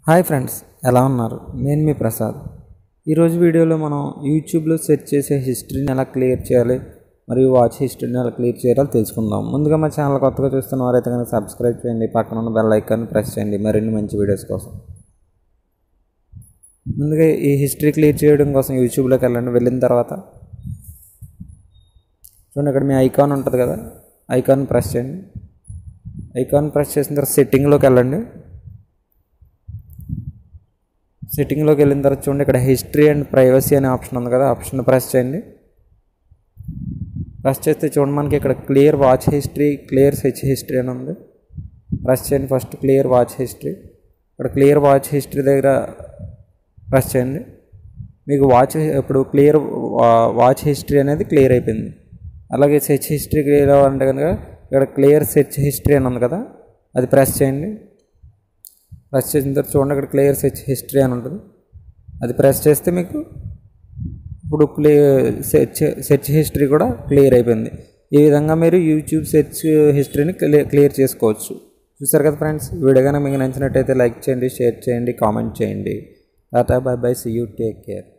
hi friends ఎలా ఉన్నారు నేను మీ ప్రసాద్ ఈరోజు వీడియోలో మనం యూట్యూబ్లో సెర్చ్ చేసే హిస్టరీని ఎలా క్లియర్ చేయాలి మరియు వాచ్ హిస్టరీని ఎలా క్లియర్ చేయాలో తెలుసుకుందాం ముందుగా మా ఛానల్ కొత్తగా చూస్తున్న వారైతే కనుక సబ్స్క్రైబ్ చేయండి పక్కన ఉన్న బెల్ ఐకాన్ని ప్రెస్ చేయండి మరిన్ని మంచి వీడియోస్ కోసం ముందుగా ఈ హిస్టరీ క్లియర్ చేయడం కోసం యూట్యూబ్లోకి వెళ్ళండి వెళ్ళిన తర్వాత చూడండి ఇక్కడ మీ ఐకాన్ ఉంటుంది కదా ఐకాన్ ప్రెస్ చేయండి ఐకాన్ ప్రెస్ చేసిన తర్వాత సెట్టింగ్లోకి వెళ్ళండి సెట్టింగ్లోకి వెళ్ళిన తర్వాత చూడండి ఇక్కడ హిస్టరీ అండ్ ప్రైవసీ అనే ఆప్షన్ ఉంది కదా ఆప్షన్ ప్రెస్ చేయండి ప్రెస్ చేస్తే చూడండి మనకి ఇక్కడ clear watch history clear search history అని ఉంది ప్రెస్ చేయండి ఫస్ట్ క్లియర్ వాచ్ హిస్టరీ ఇక్కడ క్లియర్ వాచ్ హిస్టరీ దగ్గర ప్రెస్ చేయండి మీకు వాచ్ ఇప్పుడు క్లియర్ వాచ్ హిస్టరీ అనేది క్లియర్ అయిపోయింది అలాగే సెర్చ్ హిస్టరీ క్లియర్ అవ్వాలంటే కనుక ఇక్కడ క్లియర్ సెర్చ్ హిస్టరీ అని ఉంది కదా అది ప్రెస్ చేయండి ప్రెస్ చేసిన తర్వాత చూడండి ఇక్కడ క్లియర్ సెర్చ్ హిస్టరీ అని ఉంటుంది అది ప్రెస్ చేస్తే మీకు ఇప్పుడు క్లియర్ సెర్చ్ సెర్చ్ హిస్టరీ కూడా క్లియర్ అయిపోయింది ఈ విధంగా మీరు యూట్యూబ్ సెర్చ్ హిస్టరీని క్లియర్ క్లియర్ చేసుకోవచ్చు చూసారు కదా ఫ్రెండ్స్ వీడియో కనుక మీకు నచ్చినట్టయితే లైక్ చేయండి షేర్ చేయండి కామెంట్ చేయండి tata bye bye see you take care